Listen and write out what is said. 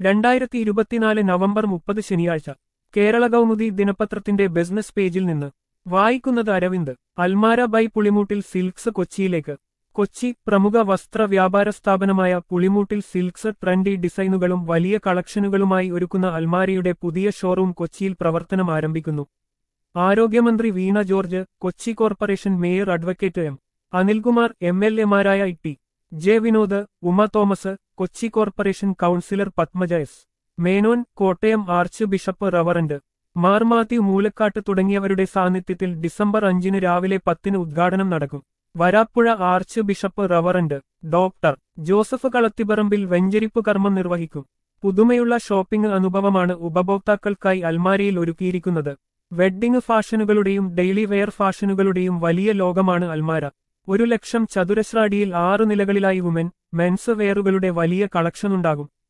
രണ്ടായിരത്തി ഇരുപത്തിനാല് നവംബർ മുപ്പത് ശനിയാഴ്ച കേരള കൗമുദി ദിനപത്രത്തിന്റെ ബിസിനസ് പേജിൽ നിന്ന് വായിക്കുന്നത് അരവിന്ദ് അൽമാര ബൈ പുളിമൂട്ടിൽ സിൽക്സ് കൊച്ചിയിലേക്ക് കൊച്ചി പ്രമുഖ വസ്ത്ര വ്യാപാര സ്ഥാപനമായ പുളിമൂട്ടിൽ സിൽക്സ് ട്രെൻഡി ഡിസൈനുകളും വലിയ കളക്ഷനുകളുമായി ഒരുക്കുന്ന അൽമാരയുടെ പുതിയ ഷോറൂം കൊച്ചിയിൽ പ്രവർത്തനം ആരംഭിക്കുന്നു ആരോഗ്യമന്ത്രി Veena George Kochi corporation mayor advocate M Anilkumar M L എമാരായ T J Vinod Uma Thomas Kochi corporation councillor Padmaja S Menon Kottayam archbishop reverend Mar Mathew Moolakkatt തുടങ്ങിയവരുടെ സാന്നിധ്യത്തിൽ ഡിസംബർ അഞ്ചിന് രാവിലെ പത്തിന് ഉദ്ഘാടനം നടക്കും Varappuzha archbishop reverend doctor Joseph Kalathiparambil വെഞ്ചരിപ്പ് കർമ്മം നിർവഹിക്കും പുതുമയുള്ള ഷോപ്പിംഗ് അനുഭവമാണ് ഉപഭോക്താക്കൾക്കായി അൽമാരയിൽ ഒരുക്കിയിരിക്കുന്നത് വെഡ്ഡിംഗ് ഫാഷനുകളുടെയും ഡെയിലി വെയർ ഫാഷനുകളുടെയും വലിയ ലോകമാണ് അൽമാര ഒരു ലക്ഷം ചതുരശ്ര അടിയിൽ ആറ് നിലകളിലായി വുമൻ മെൻസ് വെയറുകളുടെ വലിയ കളക്ഷനുണ്ടാകും